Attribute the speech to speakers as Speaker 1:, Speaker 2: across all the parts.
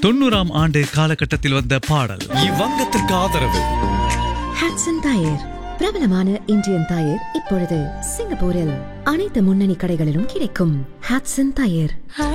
Speaker 1: தொண்ணூறாம் ஆண்டு காலகட்டத்தில் வந்த பாடல்
Speaker 2: இவ்வங்கத்திற்கு ஆதரவு
Speaker 3: ஹாட்சன் டயர் பிரபலமான இந்தியன் டயர் இப்பொழுது சிங்கப்பூரில் அனைத்து முன்னணி கடைகளிலும் கிடைக்கும் ஹாட்சன் டயர்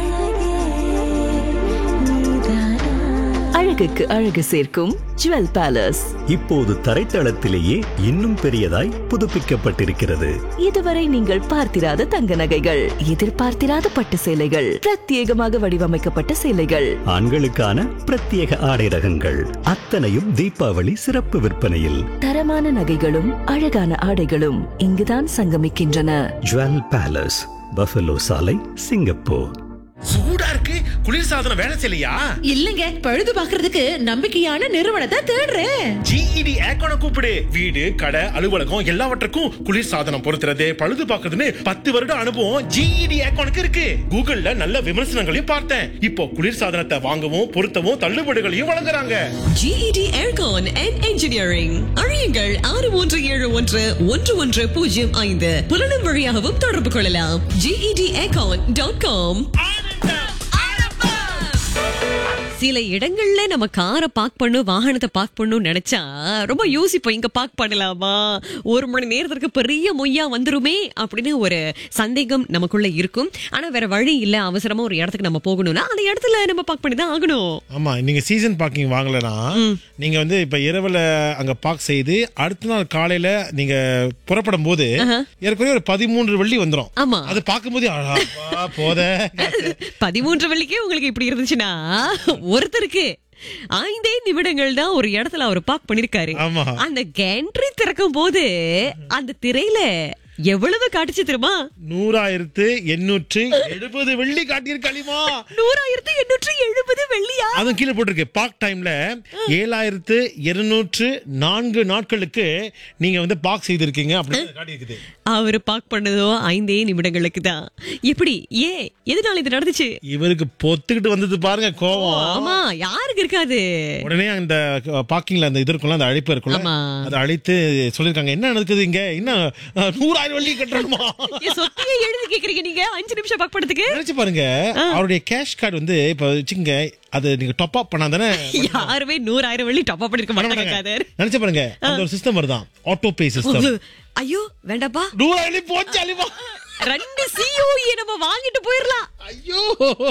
Speaker 4: அழகுக்கு அழகு சேர்க்கும் ஜுவல் பேலஸ்
Speaker 5: இப்போது தரைத்தளத்திலேயே இன்னும் பெரியதாய் புதுப்பிக்கப்பட்டிருக்கிறது
Speaker 4: இதுவரை நீங்கள் பார்த்திராத தங்க நகைகள் எதிர்பார்த்திராத பட்டு சேலைகள் பிரத்யேகமாக வடிவமைக்கப்பட்ட சேலைகள்
Speaker 5: ஆண்களுக்கான பிரத்யேக ஆடை ரகங்கள் அத்தனையும் தீபாவளி சிறப்பு விற்பனையில்
Speaker 4: தரமான நகைகளும் அழகான ஆடைகளும் இங்குதான் சங்கமிக்கின்றன
Speaker 5: ஜுவல் பேலஸ் பஃபலோ சாலை சிங்கப்பூர்
Speaker 6: சூடா இருக்கு குளிர்சாதனம் வேலை செய்யலையா
Speaker 7: இல்லங்க பழுது பாக்குறதுக்கு நம்பிக்கையான நிறுவனத்தை தேடுறேன்
Speaker 6: ஜிஇடி ஏக்கோன கூப்பிடு வீடு கடை அலுவலகம் எல்லாவற்றுக்கும் குளிர்சாதனம் பொருத்துறது பழுது பார்க்கறதுன்னு பத்து வருட அனுபவம் ஜிஇடி ஏக்கோனுக்கு இருக்கு கூகுள்ல நல்ல விமர்சனங்களையும் பார்த்தேன் இப்போ குளிர்சாதனத்தை வாங்கவும் பொருத்தவும் தள்ளுபடிகளையும் வழங்குறாங்க
Speaker 8: GED Aircon and Engineering அழியுங்கள் ஆறு மூன்று ஏழு ஒன்று ஒன்று ஒன்று பூஜ்ஜியம் ஐந்து புலனும் வழியாகவும் தொடர்பு கொள்ளலாம் GED Aircon டாட் காம் சில இடங்கள்ல நம்ம காரை பார்க் பண்ணும் வாகனத்தை பார்க் பண்ணணும் நினைச்சா ரொம்ப யோசிப்போம் இங்க பார்க் பண்ணலாமா ஒரு மணி நேரத்திற்கு பெரிய மொய்யா வந்துருமே அப்படின்னு ஒரு சந்தேகம் நமக்குள்ள இருக்கும் ஆனா வேற வழி இல்ல அவசரமா ஒரு இடத்துக்கு நம்ம போகணும்னா அந்த இடத்துல நம்ம பார்க் பண்ணி தான் ஆகணும்
Speaker 6: ஆமா நீங்க சீசன் பார்க்கிங் வாங்கலனா நீங்க வந்து இப்ப இரவுல அங்க பார்க் செய்து அடுத்த நாள் காலையில நீங்க புறப்படும் போது ஏற்கனவே ஒரு பதிமூன்று வெள்ளி வந்துரும்
Speaker 8: ஆமா.
Speaker 6: அது பார்க்கும்போது அழகா போத
Speaker 8: பதிமூன்று வெள்ளிக்கே உங்களுக்கு இப்படி இருந்துச்சுன்னா ஒருத்தருக்கு ஐந்தே நிமிடங்கள் தான் ஒரு இடத்துல அவர் பார்க் பண்ணிருக்காரு
Speaker 6: ஆமா.
Speaker 8: அந்த கேண்ட்ரி திறக்கும் போது அந்த திரையில எவ்வளவு காட்டுச்சு தெரியுமா
Speaker 6: நூறாயிரத்து எண்ணூற்று எழுபது வெள்ளி காட்டியிருக்காளிமா
Speaker 8: நூறாயிரத்தி எண்ணூற்றி எழுபது வெள்ளியா
Speaker 6: அதுவும் கீழே போட்டிருக்கு பார்க் டைம்ல ஏழாயிரத்து இருநூற்று நான்கு நாட்களுக்கு நீங்க வந்து பார்க் செய்திருக்கீங்க அப்படின்னு காட்டியிருக்குது
Speaker 8: அவரு பார்க் பண்ணதோ ஐந்தே நிமிடங்களுக்கு தான் எப்படி ஏன் எதனால இது நடந்துச்சு
Speaker 6: இவருக்கு பொத்துக்கிட்டு வந்தது பாருங்க கோவம்
Speaker 8: ஆமா யாருக்கு இருக்காது
Speaker 6: உடனே அந்த பார்க்கிங்ல அந்த இது இருக்கும்ல அந்த அழைப்பு இருக்கும்ல
Speaker 8: ஆமா.
Speaker 6: அதை அழைத்து சொல்லிருக்காங்க என்ன நடக்குது இங்க இன்னும் அஹ், நூறாயிரம் வெள்ளி கட்டணுமா
Speaker 8: என் சொத்தையே எழுதி கேக்குறீங்க நீங்க அஞ்சு நிமிஷம் பார்க் பண்ணதுக்கு
Speaker 6: நினைச்சு பாருங்க அவருடைய கேஷ் கார்டு வந்து இப்ப வச்சுங்க அது நீங்க டாப் அப் பண்ணாதானே
Speaker 8: யாருமே நூறாயிரம் வெள்ளி டாப் அப் பண்ணிருக்க
Speaker 6: பண்ண
Speaker 8: மாட்டாங்க
Speaker 6: மாட்டாங்க.
Speaker 8: காதர்.
Speaker 6: நினைச்சு பாருங்க அந்த ஒரு சிஸ்டம் வருதான் ஆட்டோ பே சிஸ்டம்
Speaker 8: ஐயோ வேண்டாப்பா
Speaker 6: நூறாயிரம் வெள்ளி போச்சு அழிவா
Speaker 8: ரெண்டு சிஓஇ நம்ம வாங்கிட்டு போயிரலாம்
Speaker 6: ஐயோ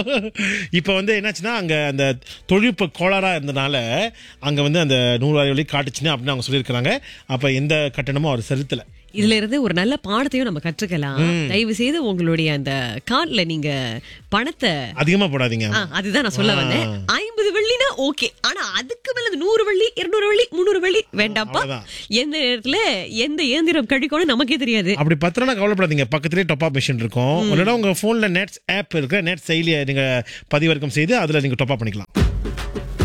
Speaker 6: இப்ப வந்து என்னாச்சுன்னா அங்க அந்த தொழில்நுட்ப கோளாறா இருந்தனால அங்க வந்து அந்த நூறாயிரம் வெள்ளி காட்டுச்சுன்னு அப்படின்னு அவங்க சொல்லியிருக்கிறாங்க அப்ப எந்த கட்டணமும் அவர் செலுத்தல
Speaker 8: இதுல இருந்து ஒரு நல்ல பாடத்தையும் நம்ம கற்றுக்கலாம் தயவு செய்து உங்களுடைய அந்த கார்ட்ல நீங்க பணத்தை
Speaker 6: அதிகமா போடாதீங்க
Speaker 8: ஆ, அதுதான் நான் சொல்ல வந்தேன் ஐம்பது வெள்ளினா ஓகே ஆனா அதுக்கு மேல இந்த நூறு வெள்ளி இருநூறு வெள்ளி முந்நூறு வெள்ளி வேண்டாம்ப்பா
Speaker 6: அவ்வளவுதான்.
Speaker 8: எந்த நேரத்துல எந்த இயந்திரம் கழிக்கணும் நமக்கே தெரியாது
Speaker 6: அப்படி பத்திரம்னா கவலைப்படாதீங்க பக்கத்துலேயே டாப் அப் மிஷின் இருக்கும் இல்லைன்னா உங்க போன்ல நெட்ஸ் ஆப் இருக்கு நெட் செயலியை நீங்க பதிவிறக்கம் செய்து அதுல நீங்க டாப் அப் பண்ணிக்கலாம்